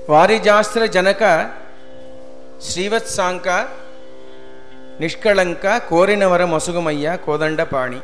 ವಾರಿಜಾಸ್ತ್ರ ಜನಕ ಶ್ರೀವತ್ಸಾಂಕ ನಿಷ್ಕಳಂಕ ಕೋರಿನವರ ಮೊಸುಗುಮಯ್ಯ ಕೋದಂಡ ಪಾಣಿ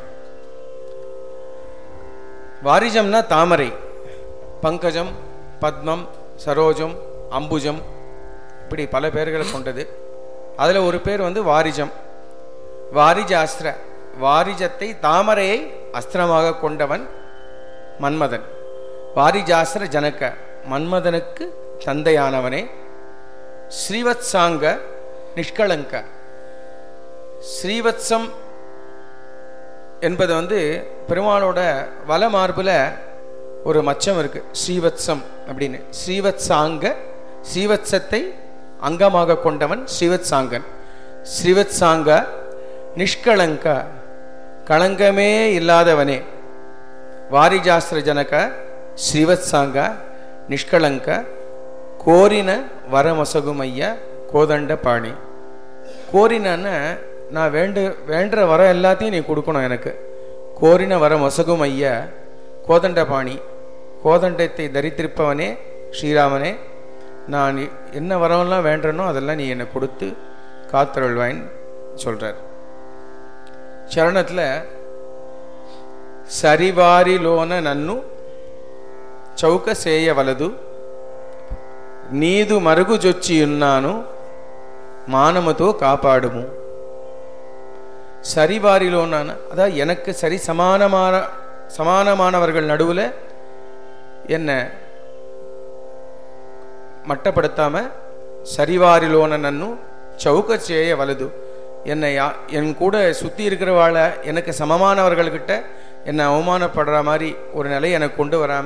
வாரிஜம்னா தாமரை பங்கஜம் பத்மம் சரோஜம் அம்புஜம் இப்படி பல பேர்களை கொண்டது அதில் ஒரு பேர் வந்து வாரிஜம் வாரிஜ அஸ்திர வாரிஜத்தை தாமரையை அஸ்திரமாக கொண்டவன் மன்மதன் வாரிஜாஸ்திர ஜனக மன்மதனுக்கு தந்தையானவனே ஸ்ரீவத்சாங்க நிஷ்களங்க ஸ்ரீவத்சம் என்பது வந்து பெருமாளோட வல மார்பில் ஒரு மச்சம் இருக்கு ஸ்ரீவத்சம் அப்படின்னு ஸ்ரீவத்சாங்க ஸ்ரீவத்சத்தை அங்கமாக கொண்டவன் ஸ்ரீவத்சாங்கன் ஸ்ரீவத்சாங்க நிஷ்களங்க களங்கமே இல்லாதவனே வாரிஜாஸ்திர ஜனக ஸ்ரீவத்சாங்க நிஷ்களங்க கோரின வரமசகுமைய கோதண்ட பாணி கோரினன்னு நான் வேண்டு வேண்டுற வரம் எல்லாத்தையும் நீ கொடுக்கணும் எனக்கு கோரின வரம் வசகும் ஐயா கோதண்டபாணி கோதண்டத்தை தரித்திருப்பவனே ஸ்ரீராமனே நான் என்ன வரம்லாம் வேண்டுறனோ அதெல்லாம் நீ என்னை கொடுத்து காத்தருள்வாயின்னு சொல்கிறார் చరణத்தில் సరివారిలోన నన్ను చౌక సేయవలదు నీదు మరుగుజొచ్చియున్నాను మానముతో కాపాడుము சரிவாரிலோனான அதாவது எனக்கு சரி சமானமான சமானமானவர்கள் நடுவில் என்னை மட்டப்படுத்தாம சரிவாரிலோன நன்னும் சவுக்க செய்ய வலது என்னை யா- என் கூட சுற்றி இருக்கிறவாளை எனக்கு சமமானவர்கள்கிட்ட என்னை அவமானப்படுற மாதிரி ஒரு நிலை எனக்கு கொண்டு வராம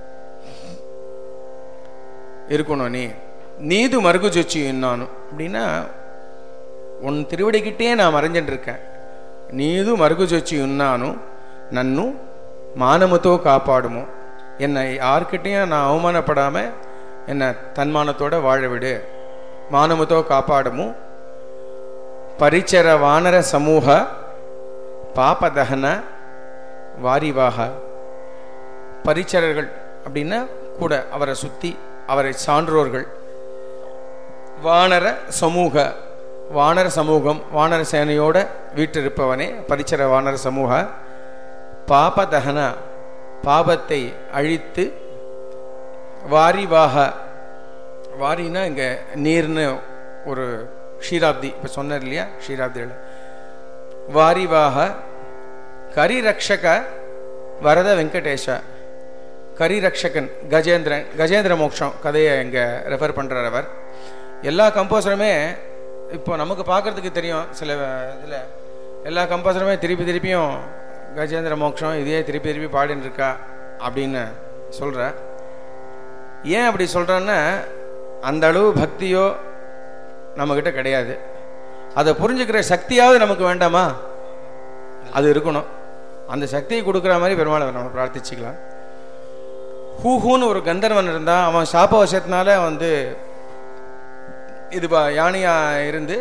இருக்கணும் நீ நீது மருகு சொச்சி நானும் அப்படின்னா உன் திருவடிக்கிட்டே நான் மறைஞ்சிட்டு இருக்கேன் நீது மருகு சொச்சி உன்னானும் நன்னும் மானமுத்தோ காப்பாடுமோ என்னை யார்கிட்டையும் நான் அவமானப்படாம என்னை தன்மானத்தோட வாழ விடு மானமுத்தோ காப்பாடுமோ பரிச்சர வானர சமூக பாபதகன வாரிவாக பரிச்சரர்கள் அப்படின்னா கூட அவரை சுத்தி அவரை சான்றோர்கள் வானர சமூக வானர சமூகம் வானர சேனையோட வீட்டிருப்பவனே பரிச்சர வானர சமூக பாபதகன பாபத்தை அழித்து வாரிவாக வாரினா இங்க நீர்னு ஒரு ஷீராப்தி இப்போ சொன்னார் இல்லையா ஷீராப்தியில் வாரிவாக கரிரக்ஷக வரத வெங்கடேஷ கரிரக்ஷகன் கஜேந்திரன் கஜேந்திர மோக்ஷம் கதையை இங்கே ரெஃபர் பண்ணுறார் அவர் எல்லா கம்போசருமே இப்போ நமக்கு பார்க்கறதுக்கு தெரியும் சில இதில் எல்லா கம்போசருமே திருப்பி திருப்பியும் கஜேந்திர மோக்ஷம் இதையே திருப்பி திருப்பி பாடின்னு இருக்கா அப்படின்னு சொல்கிற ஏன் அப்படி சொல்கிறேன்னா அந்த அளவு பக்தியோ நம்மக்கிட்ட கிடையாது அதை புரிஞ்சுக்கிற சக்தியாவது நமக்கு வேண்டாமா அது இருக்கணும் அந்த சக்தியை கொடுக்குற மாதிரி பெருமாளை நம்ம பிரார்த்திச்சுக்கலாம் ஹூஹூன்னு ஒரு கந்தர்வன் இருந்தான் அவன் சாப வசத்தினால வந்து இது ப- யானையா இருந்து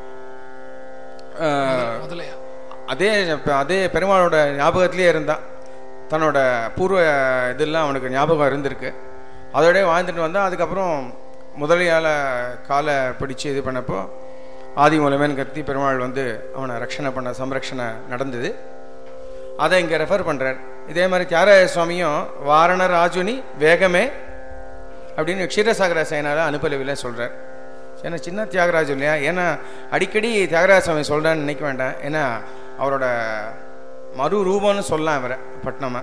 ஆஹ், முதலையா அதே அதே பெருமாளோட ஞாபகத்திலே இருந்தான் தன்னோட பூர்வ இதெல்லாம் அவனுக்கு ஞாபகம் இருந்திருக்கு அதோடய வாழ்ந்துட்டு வந்தான் அதுக்கப்புறம் முதலையால் காலை பிடிச்சு இது பண்ணப்போ ஆதி மூலமேன்னு கத்தி பெருமாள் வந்து அவனை ரட்சணை பண்ண சம்ரக்ஷணை நடந்தது அதை இங்கே ரெஃபர் பண்ணுறார் இதே மாதிரி தியாகராஜ சுவாமியும் வாரண ராஜுனி வேகமே அப்படின்னு க்ஷீரசாகர சேனால அனுப்பலவில்லை சொல்கிறார் ஏன்னா சின்ன தியாகராஜ் இல்லையா ஏன்னா அடிக்கடி தியாகராஜ சுவாமி சொல்கிறான்னு நினைக்க வேண்டாம் ஏன்னா அவரோட மறு ரூபம்னு சொல்லலாம் இவரை பட்னமா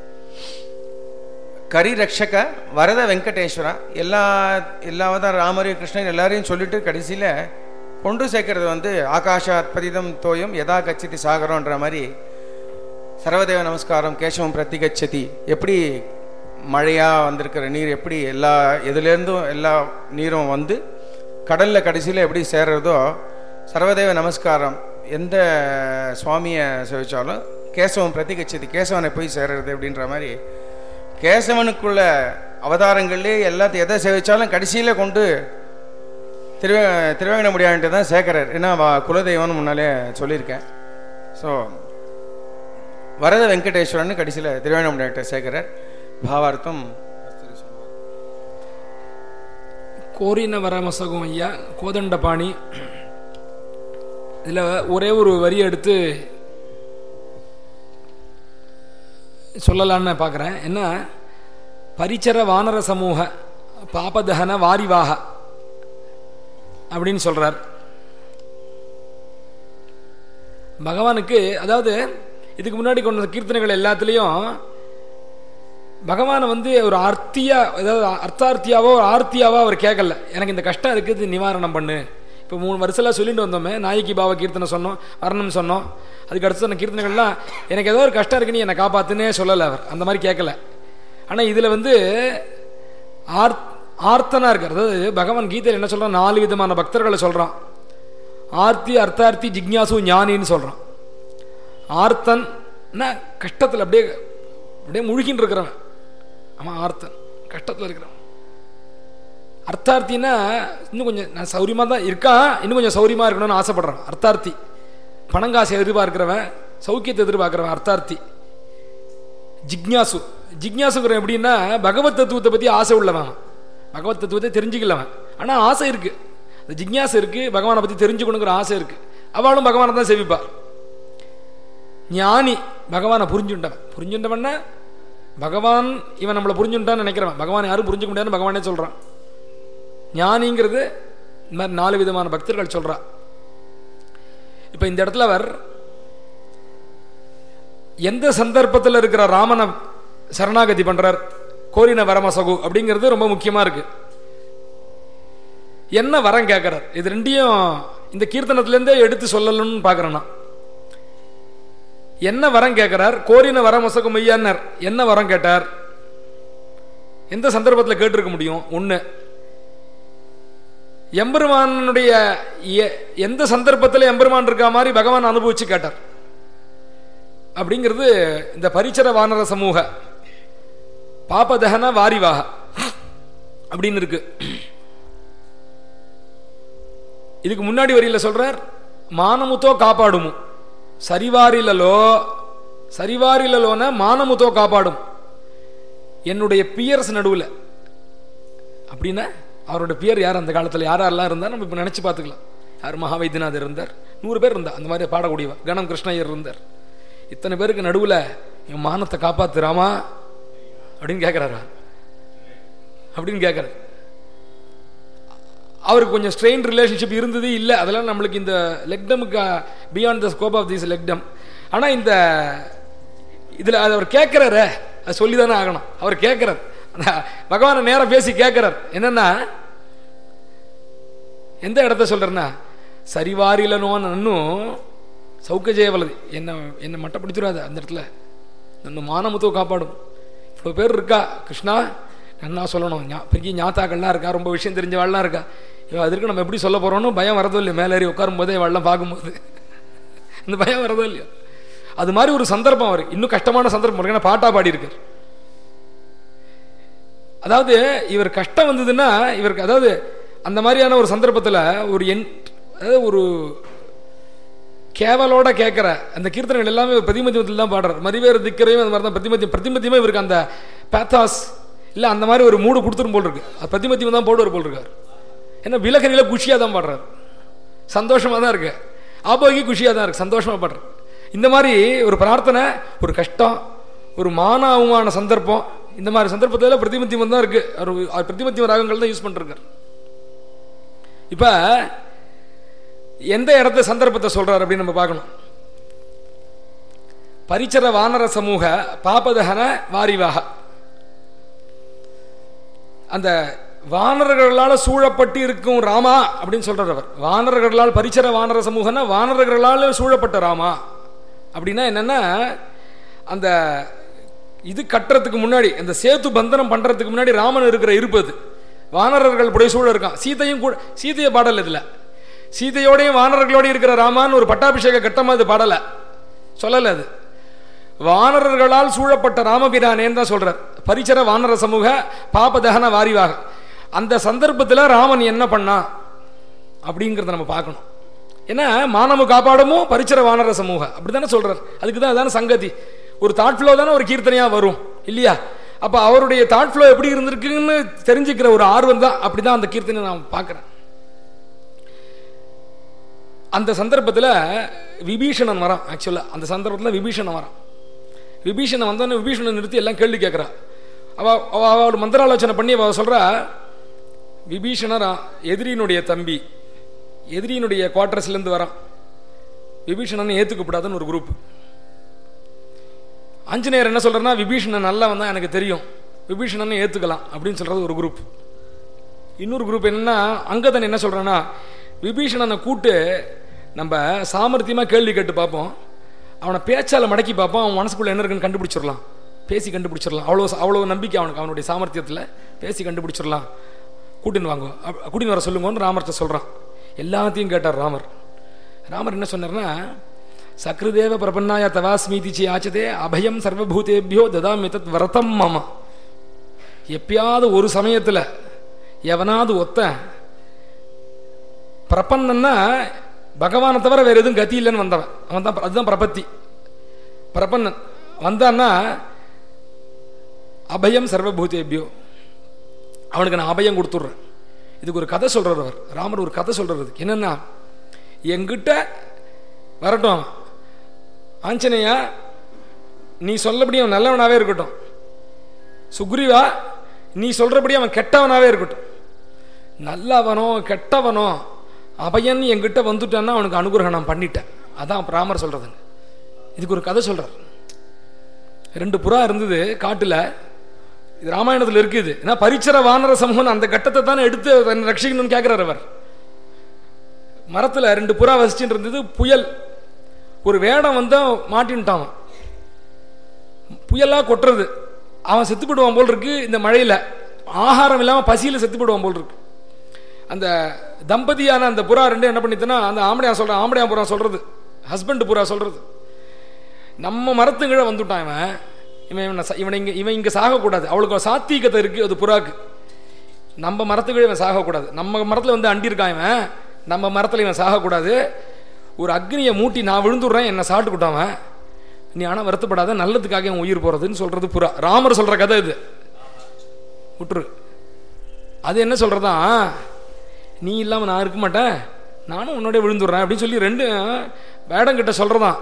கரி ரக்ஷக வரத வெங்கடேஸ்வரா எல்லா எல்லாவதான் ராமரையும் கிருஷ்ணன் எல்லாரையும் சொல்லிட்டு கடைசியில் கொண்டு சேர்க்கறது வந்து ஆகாஷாத் பதிதம் தோயம் யதா கச்சிதி சாகரம்ன்ற மாதிரி சர்வதேவ நமஸ்காரம் கேசவம் பிரத்திகச்சதி எப்படி மழையாக வந்திருக்கிற நீர் எப்படி எல்லா எதுலேருந்தும் எல்லா நீரும் வந்து கடலில் கடைசியில் எப்படி சேர்றதோ சர்வதேவ நமஸ்காரம் எந்த சுவாமியை சேவிச்சாலும் கேசவம் பிரத்திகச்சதி கேசவனை போய் சேர்றது அப்படின்ற மாதிரி கேசவனுக்குள்ள அவதாரங்கள்லேயே எல்லாத்தையும் எதை சேவிச்சாலும் கடைசியில் கொண்டு திருவே திருவேங்கட முடியான்ட்டு தான் சேர்க்கிறார் ஏன்னா வா- குலதெய்வம்னு முன்னாலே சொல்லியிருக்கேன் ஸோ வரத வெங்கடேஸ்வரன் கடைசியில் திருவேணமுடியாட்ட சேர்க்கிறார் பாவார்த்தம் கோரின வரமசகம் ஐயா கோதண்டபாணி இதில் ஒரே ஒரு வரி எடுத்து சொல்லலான்னு பார்க்குறேன் என்ன பரிச்சர வானர சமூக பாபதகன வாரிவாக அப்படின்னு சொல்றார் பகவானுக்கு அதாவது இதுக்கு முன்னாடி கொண்ட கீர்த்தனைகள் எல்லாத்துலேயும் பகவானை வந்து ஒரு அர்த்தியா அதாவது அர்த்தார்த்தியாவோ ஒரு ஆர்த்தியாவோ அவர் கேட்கல எனக்கு இந்த கஷ்டம் இருக்குது நிவாரணம் பண்ணு இப்போ மூணு வருஷம்லாம் சொல்லிட்டு வந்தோமே நாயகி பாவ கீர்த்தனை சொன்னோம் வர்ணம் சொன்னோம் அதுக்கு அடுத்து சொன்ன கீர்த்தனைகள்லாம் எனக்கு ஏதோ ஒரு கஷ்டம் இருக்கு நீ என்னை காப்பாத்துனே சொல்லலை அவர் அந்த மாதிரி கேட்கல ஆனால் இதில் வந்து ஆர் ஆர்த்தனா இருக்கார் அதாவது பகவான் கீதையில் என்ன சொல்கிறான் நாலு விதமான பக்தர்களை சொல்கிறான் ஆர்த்தி அர்த்தார்த்தி ஜிக்ஞாசு ஞானின்னு சொல்கிறான் ஆர்த்தன்னா கஷ்டத்தில் அப்படியே அப்படியே முழுகின்னு இருக்கிறவன் அவன் ஆர்த்தன் கஷ்டத்தில் இருக்கிறவன் அர்த்தார்த்தின்னா இன்னும் கொஞ்சம் நான் சௌரியமாக தான் இருக்கான் இன்னும் கொஞ்சம் சௌரியமாக இருக்கணும்னு ஆசைப்படுறான் அர்த்தார்த்தி பணங்காசை எதிர்பார்க்கிறவன் சௌக்கியத்தை எதிர்பார்க்கிறவன் அர்த்தார்த்தி ஜிக்ஞாசு ஜிக்ஞாசுங்கிறவன் எப்படின்னா பகவத் தத்துவத்தை பற்றி ஆசை உள்ளவன் பகவத் தத்துவத்தை தெரிஞ்சுக்கலவன் ஆனால் ஆசை இருக்கு அந்த ஜிக்ஞாசை இருக்கு பகவானை பற்றி தெரிஞ்சுக்கணுங்கிற ஆசை இருக்கு அவளும் பகவானை தான் செவிப்பா ஞானி பகவானை புரிஞ்சுட்டவன் புரிஞ்சுட்டவன்னா பகவான் இவன் நம்மளை புரிஞ்சுட்டான்னு நினைக்கிறவன் பகவான் யாரும் புரிஞ்சுக்க முடியாதுன்னு பகவானே சொல்றான் ஞானிங்கிறது இந்த மாதிரி நாலு விதமான பக்தர்கள் சொல்றா இப்ப இந்த இடத்துல அவர் எந்த சந்தர்ப்பத்தில் இருக்கிற ராமனை சரணாகதி பண்றார் கோரின வரமசகு அப்படிங்கிறது ரொம்ப முக்கியமா இருக்கு என்ன வரம் கேட்கிறார் இது ரெண்டையும் இந்த கீர்த்தனத்திலேருந்தே எடுத்து சொல்லணும்னு பார்க்குறேன் நான் என்ன வரம் கேட்கிறார் கோரின வரம் மசகு மையான்னார் என்ன வரம் கேட்டார் எந்த சந்தர்ப்பத்தில் கேட்டிருக்க முடியும் ஒன்று எம்பெருமானுடைய எ- எந்த சந்தர்ப்பத்தில் எம்பெருமான் இருக்கா மாதிரி பகவான் அனுபவிச்சு கேட்டார் அப்படிங்கிறது இந்த பரிச்சர வானர சமூக பாபதகன வாரிவாக அப்படின்னு இருக்கு இதுக்கு முன்னாடி வரியில சொல்றார் மானமுத்தோ காப்பாடுமு சரிவாரிலலோ சரிவாரிலலோன மானமுத்தோ காப்பாடும் என்னுடைய பியர்ஸ் நடுவில் அப்படின்னா அவரோட பியர் யார் அந்த காலத்தில் யாரெல்லாம் இருந்தார் நம்ம இப்போ நினச்சி பார்த்துக்கலாம் யார் மகாவைத்தியநாதர் இருந்தார் நூறு பேர் இருந்தா அந்த மாதிரி பாடக்கூடியவர் கணம் கிருஷ்ணய்யர் இருந்தார் இத்தனை பேருக்கு நடுவில் என் மானத்தை காப்பாத்து ராமா அப்படின்னு கேட்குறாரு அப்படின்னு கேட்குறாரு அவருக்கு கொஞ்சம் ஸ்ட்ரெயின் ரிலேஷன்ஷிப் இருந்தது இல்லை அதெல்லாம் நம்மளுக்கு இந்த லெக்டமுக்கு beyond the scope of this லெக்டம் ஆனால் இந்த இதில் அது அவர் கேட்குறாரு அது சொல்லி தானே ஆகணும் அவர் கேட்குறார் பகவானை நேரம் பேசி கேட்குறார் என்னன்னா எந்த இடத்த சொல்றேன்னா சரிவாரிலனோ நன்னும் சௌக்கஜேவலது என்ன என்னை மட்டை பிடிச்சிடாத அந்த இடத்துல நன்னு மானமுத்துவ காப்பாடும் இவ்வளோ பேர் இருக்கா கிருஷ்ணா நன்னா சொல்லணும் ஞா- பெரிய ஞாத்தாக்கள்லாம் இருக்கா ரொம்ப விஷயம் தெரிஞ்சவாள்லாம் இருக்கா இவ அதற்கு நம்ம எப்படி சொல்ல போறோம்னு பயம் வரதோ இல்லையோ மேலேறி உட்காரும் போதே இவெல்லாம் பார்க்கும்போது இந்த பயம் வரதோ இல்லையோ அது மாதிரி ஒரு சந்தர்ப்பம் அவருக்கு இன்னும் கஷ்டமான சந்தர்ப்பம் இருக்கு ஏன்னா பாட்டா பாடி இருக்கார் அதாவது இவர் கஷ்டம் வந்ததுன்னா இவருக்கு அதாவது அந்த மாதிரியான ஒரு சந்தர்ப்பத்தில் ஒரு என் அதாவது ஒரு கேவலோட கேட்குற அந்த கீர்த்தனைகள் எல்லாமே பிரதிமத்தியத்தில் தான் பாடுறார் மறிவேறு திக்கரையும் அந்த மாதிரி தான் பிரதிமத்தியம் பிரதிமத்தியமாக இவருக்கு அந்த பேத்தாஸ் இல்லை அந்த மாதிரி ஒரு மூடு கொடுத்துரும் போல் இருக்கு அது பிரதிமத்தியம் தான் போடுவார் போல் இருக்கார் ஏன்னா விலகரியில குஷியாக தான் பாடுறாரு சந்தோஷமாக தான் இருக்கு ஆபோகி குஷியாக தான் இருக்கு சந்தோஷமாக பாடுறாரு இந்த மாதிரி ஒரு பிரார்த்தனை ஒரு கஷ்டம் ஒரு மான அவமான சந்தர்ப்பம் இந்த மாதிரி சந்தர்ப்பத்தில் பிரதிமத்தியம் தான் இருக்கு அவர் அவர் பிரதிமத்தியம் ராகங்கள் தான் யூஸ் பண்ணிருக்கார் இப்போ எந்த இடத்த சந்தர்ப்பத்தை சொல்றார் அப்படின்னு நம்ம பார்க்கணும் பரிச்சர வானர சமூக பாபதகன வாரிவாக அந்த வானர்களால் சூழப்பட்டு இருக்கும் ராமா அப்படின்னு சொல்றார் அவர் வானர்களால் பரிச்சர வானர சமூகம்னா வானர்களால் சூழப்பட்ட ராமா அப்படின்னா என்னன்னா அந்த இது கட்டுறதுக்கு முன்னாடி அந்த சேத்து பந்தனம் பண்றதுக்கு முன்னாடி ராமன் இருக்கிற இருப்பு அது வானரர்கள் புடைசூழ இருக்கான் சீதையும் கூட சீதையை பாடல இதுல சீதையோடையும் வானர்களோடையும் இருக்கிற ராமான்னு ஒரு பட்டாபிஷேக கட்டமா அது பாடல சொல்லல அது வானரர்களால் சூழப்பட்ட ராமபிரானேன்னு தான் சொல்றார் பரிச்சர வானர சமூக பாபதகன வாரிவாக அந்த சந்தர்ப்பத்தில் ராமன் என்ன பண்ணான் அப்படிங்கிறத நம்ம பார்க்கணும் ஏன்னா மானமு காப்பாடமும் பரிச்சர வானர சமூக அப்படித்தானே சொல்றார் அதுக்கு தான் அதான சங்கதி ஒரு தாட் ஃப்ளோ தானே ஒரு கீர்த்தனையா வரும் இல்லையா அப்போ அவருடைய தாட் ஃப்ளோ எப்படி இருந்திருக்குன்னு தெரிஞ்சுக்கிற ஒரு ஆர்வம் தான் அப்படி தான் அந்த கீர்த்தனை நான் பார்க்குறேன் அந்த சந்தர்ப்பத்தில் விபீஷணன் வரான் ஆக்சுவலாக அந்த சந்தர்ப்பத்தில் விபீஷணன் வரான் விபீஷணன் வந்தோடனே விபீஷணன் நிறுத்தி எல்லாம் கேள்வி கேட்குறா அவ அவ அவள் மந்திராலோசனை பண்ணி அவ சொல்கிறா விபீஷணர் எதிரியினுடைய தம்பி எதிரியினுடைய குவார்டர்ஸ்லேருந்து வரான் விபீஷணன் ஏற்றுக்கப்படாதுன்னு ஒரு குரூப் ஆஞ்சநேயர் என்ன சொல்கிறேன்னா விபீஷணன் நல்லா வந்தால் எனக்கு தெரியும் விபீஷணனை ஏற்றுக்கலாம் அப்படின்னு சொல்கிறது ஒரு குரூப் இன்னொரு குரூப் என்னென்னா அங்கதன் என்ன சொல்கிறேன்னா விபீஷணனை கூட்டு நம்ம சாமர்த்தியமாக கேள்வி கேட்டு பார்ப்போம் அவனை பேச்சால் மடக்கி பார்ப்போம் அவன் மனசுக்குள்ளே என்ன இருக்குன்னு கண்டுபிடிச்சிடலாம் பேசி கண்டுபிடிச்சிடலாம் அவ்வளோ அவ்வளோ நம்பிக்கை அவனுக்கு அவனுடைய சாமர்த்தியத்தில் பேசி கண்டுபிடிச்சிடலாம் கூட்டின்னு வாங்க அப்- கூட்டின்னு வர சொல்லுங்கன்னு ராமர்கிட்ட சொல்கிறான் எல்லாத்தையும் கேட்டார் ராமர் ராமர் என்ன சொன்னார்னா சக்ருதேவ பிரபன்னாய தவாஸ்மீதி சி ஆச்சதே அபயம் சர்வபூதேபியோ ததாமி தத் வரதம் மம எப்பயாவது ஒரு சமயத்தில் எவனாவது ஒத்த பிரபன்னன்னா பகவானை தவிர வேற எதுவும் கதி இல்லைன்னு வந்தவன் அவன் தான் அதுதான் பிரபத்தி பிரபன்னன் வந்தான்னா அபயம் சர்வபூதேபியோ அவனுக்கு நான் அபயம் கொடுத்துட்றேன் இதுக்கு ஒரு கதை சொல்றார் அவர் ராமர் ஒரு கதை சொல்றாரு இதுக்கு. என்னன்னா என்கிட்ட வரட்டும் அவன். ஆஞ்சநேயா நீ சொல்லபடி அவன் நல்லவனாவே இருக்கட்டும் சுக்ரீவா நீ சொல்றபடி அவன் கெட்டவனாவே இருக்கட்டும் நல்லவனோ கெட்டவனோ அபயன் என்கிட்ட வந்துட்டான்னா அவனுக்கு அனுகிரகம் நான் பண்ணிட்டேன் அதான் ராமர் சொல்றதுங்க இதுக்கு ஒரு கதை சொல்றார் ரெண்டு புறா இருந்தது காட்டுல இது ராமாயணத்தில் இருக்குது ஏன்னா பரிச்சர வானர சமூகம் அந்த கட்டத்தை தானே எடுத்து தன்னை ரட்சிக்கணும்னு கேட்கிறார் அவர் மரத்துல ரெண்டு புறா வசிச்சுட்டு இருந்தது புயல் ஒரு வேடம் வந்து மாட்டின்ட்டான் அவன். புயலா கொட்டுறது அவன் செத்து போடுவான் போல் இருக்கு இந்த மழையில ஆகாரம் இல்லாம பசியில செத்து போடுவான் போல் இருக்கு அந்த தம்பதியான அந்த புறா ரெண்டு என்ன பண்ணிட்டுனா அந்த ஆம்படையா சொல்றான் ஆம்படையா புறா சொல்றது ஹஸ்பண்ட் புறா சொல்றது நம்ம மரத்துங்கிழ வந்துட்டான் இவன் இவன் இவனை ச- இவனை இங்க இவன் இங்க சாகக்கூடாது அவளுக்கு ஒரு சாத்திகத்தை இருக்கு அது புறாக்கு நம்ம மரத்துக்கு இவன் சாகக்கூடாது நம்ம மரத்துல வந்து அண்டி இருக்கான் இவன் நம்ம மரத்துல இவன் சாகக்கூடாது ஒரு அக்னியை மூட்டி நான் விழுந்துடுறேன் என்னை சாப்பிட்டுக்கிட்டாவன் நீ ஆனா வருத்தப்படாத நல்லதுக்காக இவன் உயிர் போறதுன்னு சொல்றது புறா ராமர் சொல்ற கதை இது விட்டுரு அது என்ன சொல்றதா நீ இல்லாம நான் இருக்க மாட்டேன் நானும் உன்னோட விழுந்துடுறேன் அப்படின்னு சொல்லி ரெண்டு வேடங்கிட்ட சொல்றதான்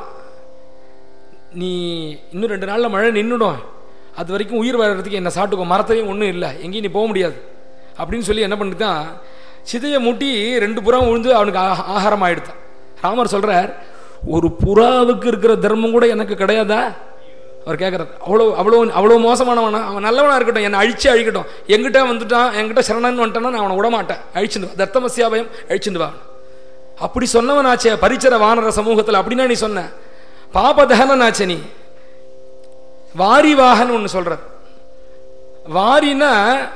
நீ இன்னும் ரெண்டு நாளில் மழை நின்றுடும் அது வரைக்கும் உயிர் வாழறதுக்கு என்ன சாப்பிட்டுக்கோ மரத்தையும் ஒன்றும் இல்லை எங்கேயும் நீ போக முடியாது அப்படின்னு சொல்லி என்ன பண்ணிட்டான் சிதையை மூட்டி ரெண்டு புறம் விழுந்து அவனுக்கு ஆ- ஆகாரம் ஆயிடுத்தான் ராமர் சொல்றார் ஒரு புறாவுக்கு இருக்கிற தர்மம் கூட எனக்கு கிடையாதா அவர் கேட்குறாரு அவ்வளோ அவ்வளோ அவ்வளோ மோசமானவனா அவன் நல்லவனா இருக்கட்டும் என்னை அழிச்சு அழிக்கட்டும் எங்கிட்ட வந்துட்டான் என்கிட்ட சரணன் வந்துட்டான்னா நான் அவனை விட மாட்டேன் அழிச்சுண்டு வா தர்த்தமசியாபயம் அழிச்சுண்டு வா அப்படி சொன்னவனாச்சே பரிச்சர வானர சமூகத்தில் அப்படின்னா நீ சொன்ன பாபதகனாச்சே நீ வாரி வாகன் ஒன்று சொல்றார் வாரினா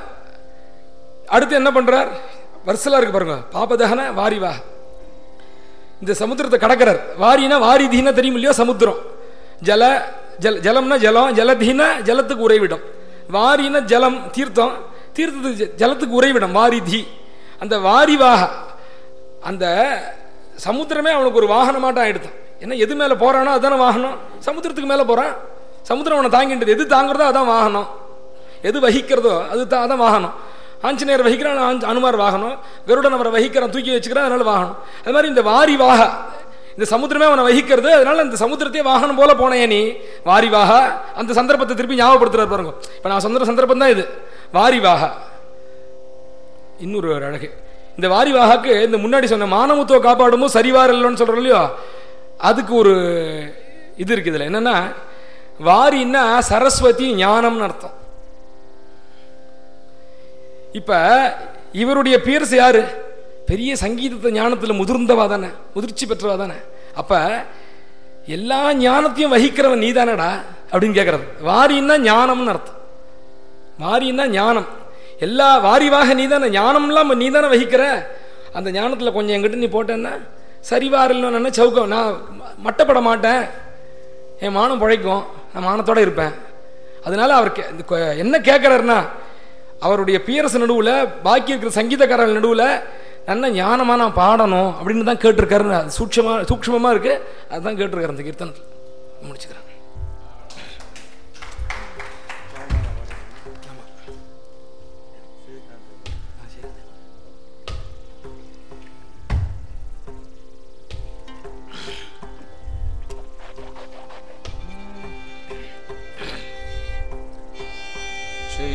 அடுத்து என்ன பண்றார் வரிசலா இருக்கு பாருங்க பாபதகன வாரி வாக இந்த சமுத்திரத்தை கடக்கிறார் வாரினா வாரிதீனா தெரியும் இல்லையோ சமுத்திரம் ஜல ஜல ஜலம்னா ஜலம் ஜலதீனா ஜலத்துக்கு உறைவிடம் வாரினா ஜலம் தீர்த்தம் தீர்த்தத்துக்கு ஜ- ஜலத்துக்கு உறைவிடம் வாரிதி அந்த வாரிவாக அந்த சமுத்திரமே அவனுக்கு ஒரு வாகனமாட்டம் ஆயிடுதான் என்ன எது மேலே போறானோ அதானே வாகனம் சமுத்திரத்துக்கு மேலே போறான் சமுத்திரம் அவனை தாங்கின்றது எது தாங்குறதோ அதான் வாகனம் எது வகிக்கிறதோ அது தான் அதான் வாகனம் ஆஞ்சநேயர் வகிக்கிறான் ஆஞ்ச- அனுமார் வாகனம் கருடன் அவரை வகிக்கிறான் தூக்கி வச்சுக்கிறான் அதனால வாகனம் அது மாதிரி இந்த வாரி வாக இந்த சமுத்திரமே அவனை வகிக்கிறது அதனால இந்த சமுத்திரத்தையே வாகனம் போல போனேன் நீ வாரி வாக அந்த சந்தர்ப்பத்தை திருப்பி ஞாபகப்படுத்துறாரு பாருங்க இப்ப நான் சொந்த சந்தர்ப்பம் தான் இது வாரி வாக இன்னொரு ஒரு அழகு இந்த வாரி வாகாக்கு இந்த முன்னாடி சொன்ன மானமுத்துவ காப்பாடுமோ சரிவார் இல்லைன்னு சொல்றோம் இல்லையோ அதுக்கு ஒரு இது இருக்கு இதுல என்னன்னா வாரின்னா சரஸ்வதி ஞானம்னு அர்த்தம் இப்ப இவருடைய பீர்ஸ் யாரு பெரிய சங்கீதத்தை ஞானத்துல முதிர்ந்தவா தானே முதிர்ச்சி பெற்றவா தானே அப்ப எல்லா ஞானத்தையும் வகிக்கிறவன் நீதானடா அப்படின்னு கேட்கறது வாரின்னா ஞானம்னு அர்த்தம் வாரின்னா ஞானம் எல்லா வாரிவாக நீதானே ஞானம்லாம் நீதானே வகிக்கிற அந்த ஞானத்துல கொஞ்சம் என்கிட்ட நீ போட்டேன்னா சரிவாரில்னு சவுக்கம் நான் மட்டப்பட மாட்டேன் என் மானம் பிழைக்கும் நான் மானத்தோட இருப்பேன் அதனால அவர் கே- இந்த கொ- என்ன கேட்குறாருன்னா அவருடைய பியரசு நடுவில் பாக்கி இருக்கிற சங்கீதக்காரர்கள் நடுவில் நல்ல ஞானமா நான் பாடணும் அப்படின்னு தான் கேட்டிருக்காருன்னு அது சூட்சமா சூக்ஷ்மமாக இருக்கு அதுதான் கேட்டிருக்காரு அந்த கீர்த்தனத்தில் முடிச்சுக்கிறேன்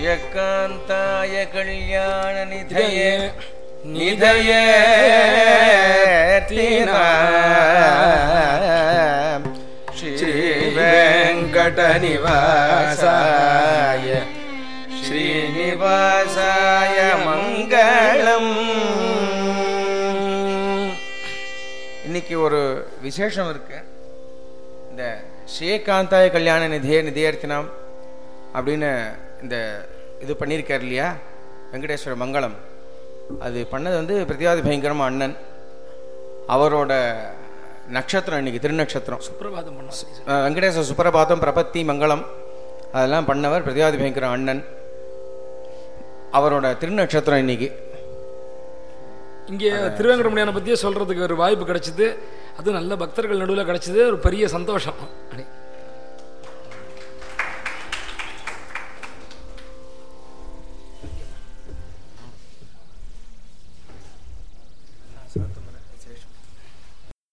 ஸ்ரீயகாந்தாய கல்யாண நிதயே நிதய ஸ்ரீ வெங்கட நிவாசாய ஸ்ரீனிவாசாய மங்களம் இன்னைக்கு ஒரு விசேஷம் இருக்கு இந்த ஸ்ரீகாந்தாய கல்யாண நிதியே நிதியர்த்தினாம் அப்படின்னு இந்த இது பண்ணியிருக்கார் இல்லையா வெங்கடேஸ்வர மங்களம் அது பண்ணது வந்து பிரதிவாதி பயங்கரமா அண்ணன் அவரோட நட்சத்திரம் இன்னைக்கு திருநட்சத்திரம் சுப்பிரபாதம் பண்ணோம் அஹ் வெங்கடேஸ்வர சுப்பிரபாதம் பிரபத்தி மங்களம் அதெல்லாம் பண்ணவர் பிரதிவாதி பயங்கர அண்ணன் அவரோட திருநட்சத்திரம் இன்னைக்கு இங்கே திருவேங்கடமுடியான பற்றியே சொல்றதுக்கு ஒரு வாய்ப்பு கிடைச்சிது அது நல்ல பக்தர்கள் நடுவில் கிடைச்சது ஒரு பெரிய சந்தோஷம்